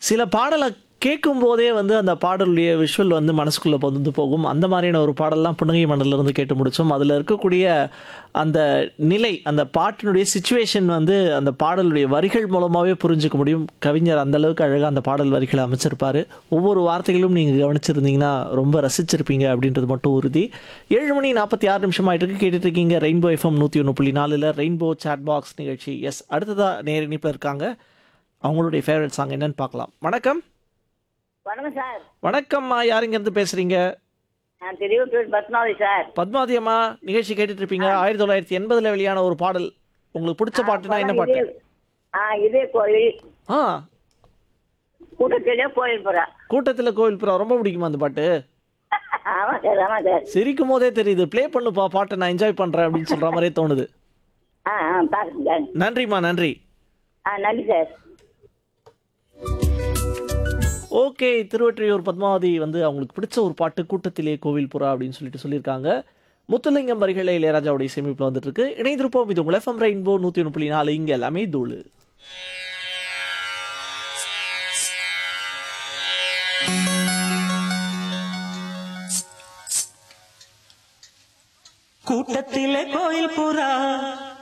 சில பாடலை கேட்கும் போதே வந்து அந்த பாடலுடைய விஷுவல் வந்து மனசுக்குள்ளே வந்து போகும் அந்த மாதிரியான ஒரு பாடல்லாம் புன்னகை மண்டல இருந்து கேட்டு முடிச்சோம் அதில் இருக்கக்கூடிய அந்த நிலை அந்த பாட்டினுடைய சுச்சுவேஷன் வந்து அந்த பாடலுடைய வரிகள் மூலமாகவே புரிஞ்சுக்க முடியும் கவிஞர் அந்த அளவுக்கு அழகாக அந்த பாடல் வரிகளை அமைச்சிருப்பாரு ஒவ்வொரு வார்த்தைகளும் நீங்கள் கவனிச்சிருந்தீங்கன்னா ரொம்ப ரசிச்சிருப்பீங்க அப்படின்றது மட்டும் உறுதி ஏழு மணி நாற்பத்தி ஆறு நிமிஷம் ஆயிட்டு இருக்கு கேட்டுட்டு இருக்கீங்க ரெயின்போ எஃப்எம் நூற்றி ஒன்று புள்ளி நாலில் ரெயின்போ சாட் பாக்ஸ் நிகழ்ச்சி எஸ் அடுத்ததாக நேர் இணைப்பில் இருக்காங்க அவங்களுடைய ஃபேவரட் சாங் என்னன்னு பார்க்கலாம் வணக்கம் வணக்கம் சார் வணக்கம்மா யாருங்க இருந்து பேசுறீங்க நான் திருவத்தூர் பத்மாவதி சார் பத்மாவதி அம்மா நிகழ்ச்சி கேட்டுட்டு இருப்பீங்க ஆயிரத்தி தொள்ளாயிரத்தி எண்பதுல வெளியான ஒரு பாடல் உங்களுக்கு பிடிச்ச பாட்டுனா என்ன பாட்டு இதே- ஆ இதே கோயில் ஆ கூட்டத்திலே கோயில் போறா கூட்டத்துல கோவில் புறா ரொம்ப பிடிக்குமா அந்த பாட்டு ஆமா சார் ஆமா சார் சிரிக்கும் போதே தெரியுது ப்ளே பண்ணுப்பா பாட்டை நான் என்ஜாய் பண்றேன் அப்படின்னு சொல்ற மாதிரியே தோணுது ஆ ஆ பாருங்க சார் நன்றிம்மா நன்றி ஆ நன்றி சார் ஓகே திருவற்றியூர் பத்மாவதி வந்து அவங்களுக்கு பிடிச்ச ஒரு பாட்டு கூட்டத்திலே கோவில் புறா அப்படின்னு சொல்லிட்டு சொல்லியிருக்காங்க முத்துலிங்கம் வரிகளை இளையராஜாவுடைய சேமிப்பில் வந்துட்டு இருக்கு இணைந்திருப்போம் இது உங்கள் எஃப்எம் ரெயின்போ நூற்றி ஒன்று புள்ளி நாலு இங்கே எல்லாமே தூளு கூட்டத்திலே கோயில் புறா